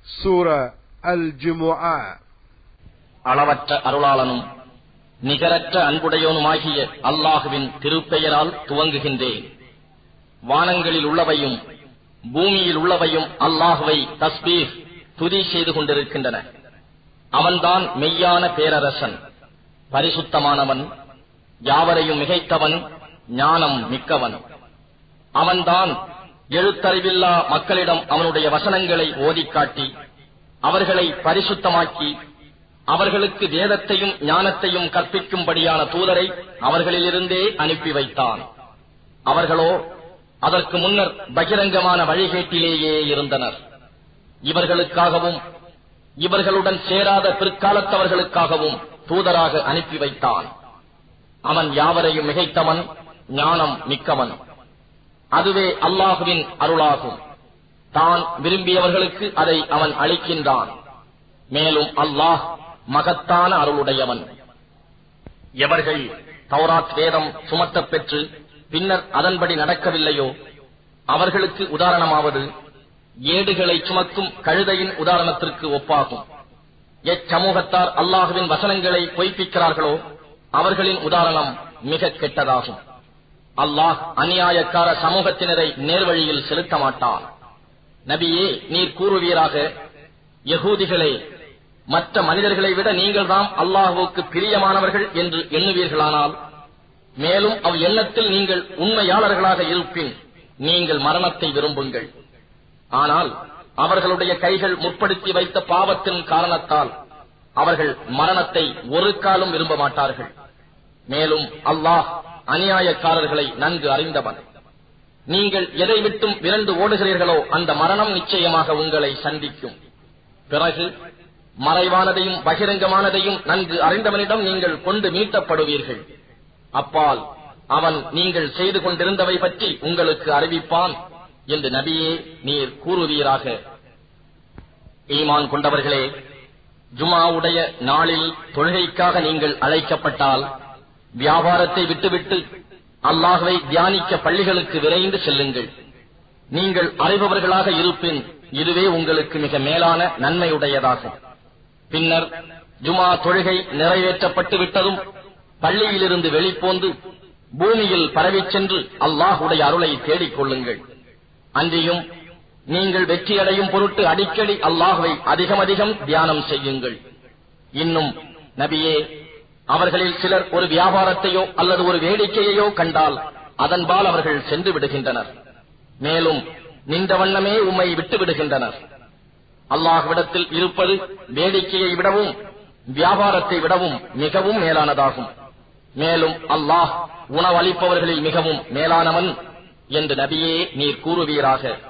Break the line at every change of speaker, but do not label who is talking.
سورة الجمعة
அளவற்ற அருளாளனும் நிகரற்ற அன்புடையோனுமாகிய அல்லாஹுவின் திருப்பெயரால் துவங்குகின்றேன் வானங்களில் உள்ளவையும் பூமியில் உள்ளவையும் அல்லாஹுவை தஸ்பீர் துதி செய்து கொண்டிருக்கின்றன அவன்தான் மெய்யான பேரரசன் பரிசுத்தமானவன் யாவரையும் மிகைத்தவன் ஞானம் மிக்கவன் அவன்தான் எழுத்தறிவில்லா மக்களிடம் அவனுடைய வசனங்களை ஓதிக் காட்டி அவர்களை பரிசுத்தமாக்கி அவர்களுக்கு வேதத்தையும் ஞானத்தையும் கற்பிக்கும்படியான தூதரை அவர்களிலிருந்தே அனுப்பி வைத்தான் அவர்களோ அதற்கு முன்னர் பகிரங்கமான வழிகேட்டிலேயே இருந்தனர் இவர்களுக்காகவும் இவர்களுடன் சேராத பிற்காலத்தவர்களுக்காகவும் தூதராக அனுப்பி வைத்தான் அவன் யாவரையும் மிகைத்தவன் ஞானம் மிக்கவன் அதுவே அல்லாஹுவின் அருளாகும் தான் விரும்பியவர்களுக்கு அதை அவன் அளிக்கின்றான் மேலும் அல்லாஹ் மகத்தான அருளுடையவன் எவர்கள் தௌராத் வேதம் சுமத்தப் பெற்று பின்னர் அதன்படி நடக்கவில்லையோ அவர்களுக்கு உதாரணமாவது ஏடுகளை சுமக்கும் கழுதையின் உதாரணத்திற்கு ஒப்பாகும் எச்சமூகத்தார் அல்லாஹுவின் வசனங்களை பொய்ப்பிக்கிறார்களோ அவர்களின் உதாரணம் மிக கெட்டதாகும் அல்லாஹ் அநியாயக்கார சமூகத்தினரை நேர்வழியில் செலுத்த மாட்டான் நபியே நீர் கூறுவீராக யகூதிகளே மற்ற மனிதர்களை விட நீங்கள்தான் அல்லாஹுவுக்கு பிரியமானவர்கள் என்று எண்ணுவீர்களானால் மேலும் அவ் எண்ணத்தில் நீங்கள் உண்மையாளர்களாக இருப்பின் நீங்கள் மரணத்தை விரும்புங்கள் ஆனால் அவர்களுடைய கைகள் முற்படுத்தி வைத்த பாவத்தின் காரணத்தால் அவர்கள் மரணத்தை ஒரு காலம் விரும்ப மாட்டார்கள் மேலும் அல்லாஹ் அநியாயக்காரர்களை நன்கு அறிந்தவன் நீங்கள் எதை விட்டும் விரண்டு ஓடுகிறீர்களோ அந்த மரணம் நிச்சயமாக உங்களை சந்திக்கும் பிறகு மறைவானதையும் பகிரங்கமானதையும் நன்கு அறிந்தவனிடம் நீங்கள் கொண்டு மீட்டப்படுவீர்கள் அப்பால் அவன் நீங்கள் செய்து கொண்டிருந்தவை பற்றி உங்களுக்கு அறிவிப்பான் என்று நபியே நீர் கூறுவீராக ஈமான் கொண்டவர்களே ஜுமாவுடைய நாளில் தொழுகைக்காக நீங்கள் அழைக்கப்பட்டால் வியாபாரத்தை விட்டுவிட்டு அல்லாஹுவை தியானிக்க பள்ளிகளுக்கு விரைந்து செல்லுங்கள் நீங்கள் அறிபவர்களாக இருப்பின் இதுவே உங்களுக்கு மிக மேலான நன்மையுடையதாகும் பின்னர் ஜுமா தொழுகை நிறைவேற்றப்பட்டு விட்டதும் பள்ளியிலிருந்து வெளிப்போந்து பூமியில் பரவிச் சென்று அல்லாஹுடைய அருளை தேடிக் கொள்ளுங்கள் அன்றியும் நீங்கள் வெற்றியடையும் பொருட்டு அடிக்கடி அல்லாஹுவை அதிகம் அதிகம் தியானம் செய்யுங்கள் இன்னும் நபியே அவர்களில் சிலர் ஒரு வியாபாரத்தையோ அல்லது ஒரு வேடிக்கையையோ கண்டால் அதன்பால் அவர்கள் சென்று விடுகின்றனர் மேலும் நின்ற வண்ணமே உம்மை விட்டு விடுகின்றனர் அல்லாஹ்விடத்தில் இருப்பது வேடிக்கையை விடவும் வியாபாரத்தை விடவும் மிகவும் மேலானதாகும் மேலும் அல்லாஹ் உணவளிப்பவர்களில் மிகவும் மேலானவன் என்று நபியே நீர் கூறுவீராக